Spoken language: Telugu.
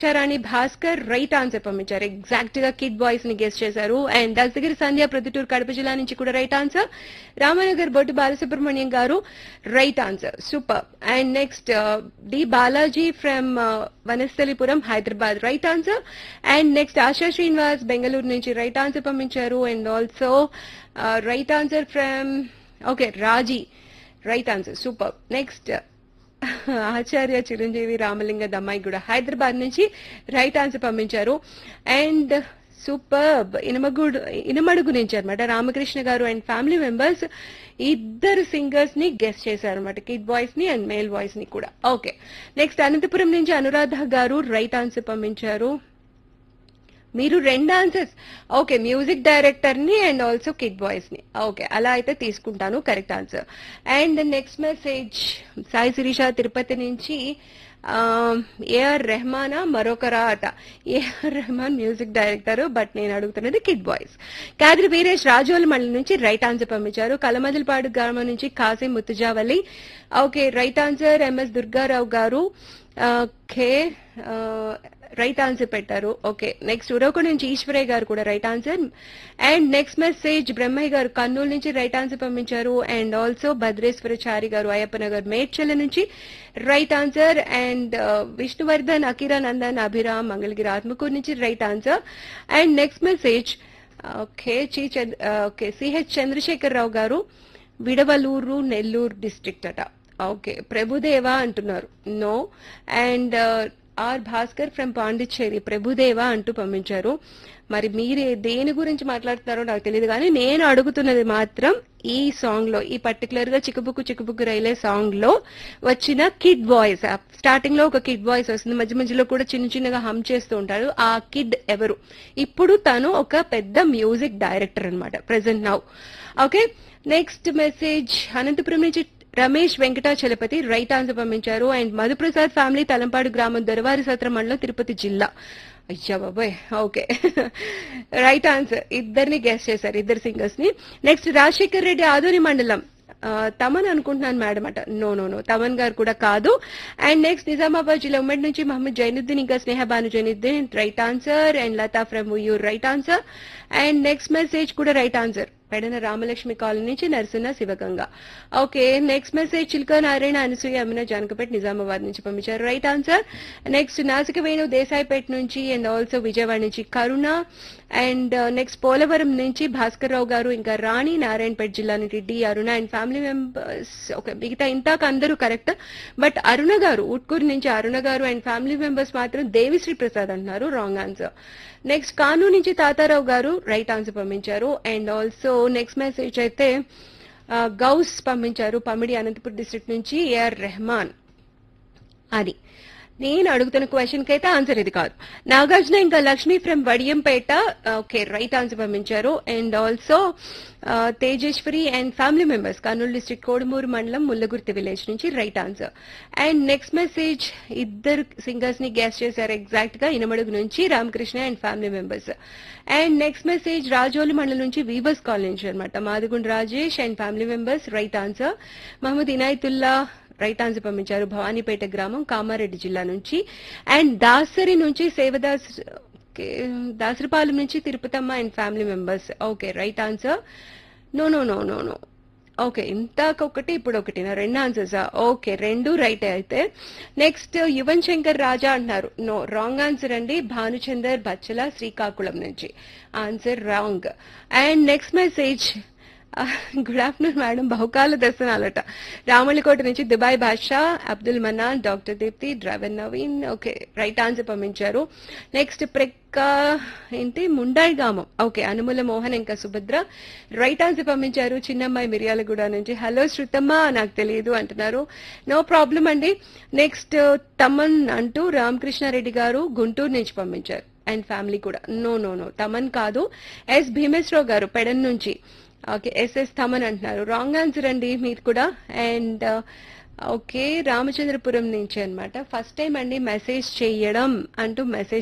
చారాణి భాస్కర్ రైట్ ఆన్సర్ పంపించారు ఎగ్జాక్ట్ గా కిడ్ బాయ్స్ ని గెస్ట్ చేశారు అండ్ దస్తగిరి సంధ్య ప్రొద్దుటూరు కడప జిల్లా నుంచి కూడా right answer Ramanagar Bottu Balasubrahmanyam garu right answer super and next D Balaji from Vanasthalipuram Hyderabad right answer and next Asha Srinivas Bengaluru నుంచి రైట్ ఆన్సర్ పంపించారు and also right answer from okay Raji right answer super next Acharya Chiranjeevi Ramalinga దమ్మాయి కూడా హైదరాబాద్ నుంచి రైట్ ఆన్సర్ పంపించారు అండ్ సూపర్ ఇనమగుడు ఇనమడుగు నుంచి అనమాట Ramakrishna garu and family members ఇద్దరు సింగర్స్ ని గెస్ట్ చేశారు అనమాట కిడ్ వాయిస్ ని అండ్ మేల్ వాయిస్ ని కూడా ఓకే నెక్స్ట్ అనంతపురం నుంచి అనురాధ గారు రైట్ ఆన్సర్ పంపించారు మీరు రెండు ఆన్సర్స్ ఓకే మ్యూజిక్ డైరెక్టర్ ని అండ్ ఆల్సో కిడ్ బాయ్స్ ని ఓకే అలా అయితే తీసుకుంటాను correct answer and next message Sai Sirisha Tirupati నుంచి ఏఆర్ రెహమానా మరొకరా అట AR Rahman music director but నేను అడుగుతున్నది కిడ్ బాయ్స్ కాదిరి వీరేష్ రాజోల్ మండలి నుంచి రైట్ ఆన్సర్ పంపించారు కలమదలపాడు గ్రామం నుంచి Kasim Muthujavali okay right answer MS Durgarao garu okay right answer పెట్టారు ఓకే నెక్స్ట్ ఉరవకొండ నుంచి ఈశ్వరయ్య గారు కూడా right answer and next message Brahmaiah garu Kurnool నుంచి రైట్ ఆన్సర్ పంపించారు అండ్ ఆల్సో భద్రేశ్వరచారి గారు అయ్యప్పనగర్ మేడ్చల్ల నుంచి right answer and Vishnuvardhan Akira Nandan Abhiram Mangalagiri Atmakur నుంచి right answer and next message okay చి okay CH Chandrasekhar Rao garu Vidavalur Nellore district అట ఓకే ప్రభుదేవ అంటున్నారు నో and R Bhaskar from Pondicherry Prabhudeva అంటూ పంపించారు మరి మీరు దేని గురించి మాట్లాడుతున్నారో నాకు తెలియదు కానీ నేను అడుగుతున్నది మాత్రం ఈ సాంగ్ లో ఈ పర్టికులర్ గా చిక్కుబుక్కు చిక్కుబుక్కు రైలే సాంగ్ లో వచ్చిన కిడ్ వాయిస్ స్టార్టింగ్ లో ఒక కిడ్ వాయిస్ వస్తుంది మధ్య మధ్యలో కూడా చిన్న చిన్నగా హమ్ చేస్తూ ఉంటారు ఆ కిడ్ ఎవరు ఇప్పుడు తను ఒక పెద్ద మ్యూజిక్ డైరెక్టర్ అనమాట present now okay next message Anantapur నుంచి రమేష్ వెంకటాచలపతి రైట్ ఆన్సర్ పంపించారు అండ్ మధుప్రసాద్ ఫ్యామిలీ తలంపాడు గ్రామం దొరవారి సత్రం మండలం తిరుపతి జిల్లా అయ్యా బాబాయ్ ఓకే రైట్ ఆన్సర్ ఇద్దరిని గెస్ట్ చేశారు ఇద్దరు సింగర్స్ ని నెక్స్ట్ రాజశేఖర్ రెడ్డి ఆదోని మండలం తమన్ అనుకుంటున్నాను మేడం అట నో నో నో తమన్ గారు కూడా కాదు అండ్ నెక్స్ట్ నిజామాబాద్ జిల్లా ఉమ్మడి నుంచి మహమ్మద్ జైనుద్దీన్ ఇంకా Snehabanu Zainuddin right answer and Latha from యూర్ right answer and next message కూడా right answer Pedana Ramalakshmi colony నుంచి Narasimha Sivaganga okay next message Chilka Narayana Anasuya Amina Janakpet Nizamabad నుంచి పంపించారు రైట్ ఆన్సర్ నెక్స్ట్ నాసిక వేణు దేశాయిపేట్ నుంచి అండ్ ఆల్సో విజయవాడ నుంచి కరుణ అండ్ నెక్స్ట్ పోలవరం నుంచి భాస్కర్ రావు గారు ఇంకా రాణి నారాయణపేట జిల్లా నుంచి D Aruna and family members okay మిగతా ఇంతాక అందరూ కరెక్ట్ బట్ అరుణ గారు ఉట్కూరు నుంచి అరుణ గారు అండ్ ఫ్యామిలీ మెంబర్స్ మాత్రం దేవిశ్రీ ప్రసాద్ అంటున్నారు రాంగ్ ఆన్సర్ నెక్స్ట్ కాను నుంచి తాతారావు గారు రైట్ ఆన్సర్ పంపించారు అండ్ ఆల్సో నెక్స్ట్ మెసేజ్ అయితే గౌస్ పంపించారు పమిడి అనంతపురం డిస్ట్రిక్ట్ నుంచి ఏఆర్ రెహమాన్ అది నేను అడుగుతున్న క్వశ్చన్ కి అయితే ఆన్సర్ ఇది కాదు నాగార్జున ఇంకా Lakshmi from Vadiyampeta okay right answer పంపించారు and also Tejeswari and family members Kurnool district Kodumur మండలం ముల్లగుర్తి విలేజ్ నుంచి right answer and next message ఇద్దరు సింగర్స్ ని గ్యాస్ చేశారు ఎగ్జాక్ట్ గా ఇనమడుగు నుంచి Ramakrishna and family members and next message Rajolu మండలం నుంచి వీవర్స్ కాలనీ నుంచి అనమాట Madigund Rajesh and family members right answer Mohammed Inayatullah right answer పంపించారు భవానీపేట గ్రామం కామారెడ్డి జిల్లా నుంచి అండ్ దాసరి నుంచి సేవదాస్ దాసరిపాలెం నుంచి Tirupatamma and family members okay right answer no no no no no okay ఇంతకొకటి ఇప్పుడు ఒకటి నా రెండు ఆన్సర్సా ఓకే రెండు రైట్ అయితే నెక్స్ట్ యువన్ శంకర్ రాజా అంటున్నారు నో రాంగ్ ఆన్సర్ అండి భానుచందర్ బచ్చల శ్రీకాకుళం నుంచి answer wrong and next message good afternoon madam బహుకాల దర్శనాలట రామలికోట నుంచి Dubai Basha Abdul Manan doctor Deepti driver Naveen okay right answer పంపించారు నెక్స్ట్ ప్రెక్క ఏంటి ముండాయి గ్రామం ఓకే అనుముల మోహన్ ఇంకా సుభద్ర రైట్ ఆన్సర్ పంపించారు చిన్నమ్మాయి మిర్యాలగూడ నుంచి హలో శృతమ్మ నాకు తెలియదు అంటున్నారు నో ప్రాబ్లం అండి నెక్స్ట్ తమన్ అంటూ రామకృష్ణారెడ్డి గారు గుంటూరు నుంచి పంపించారు అండ్ ఫ్యామిలీ కూడా నో నో నో తమన్ కాదు ఎస్ భీమేశ్వరరావు గారు పెడన్ నుంచి ఓకే ఎస్ఎస్ థమన్ అంటున్నారు రాంగ్ ఆన్సర్ అండి మీరు కూడా అండ్ ఓకే రామచంద్రపురం నుంచి అనమాట ఫస్ట్ టైం అండి మెసేజ్ చేయడం అంటూ మెసేజ్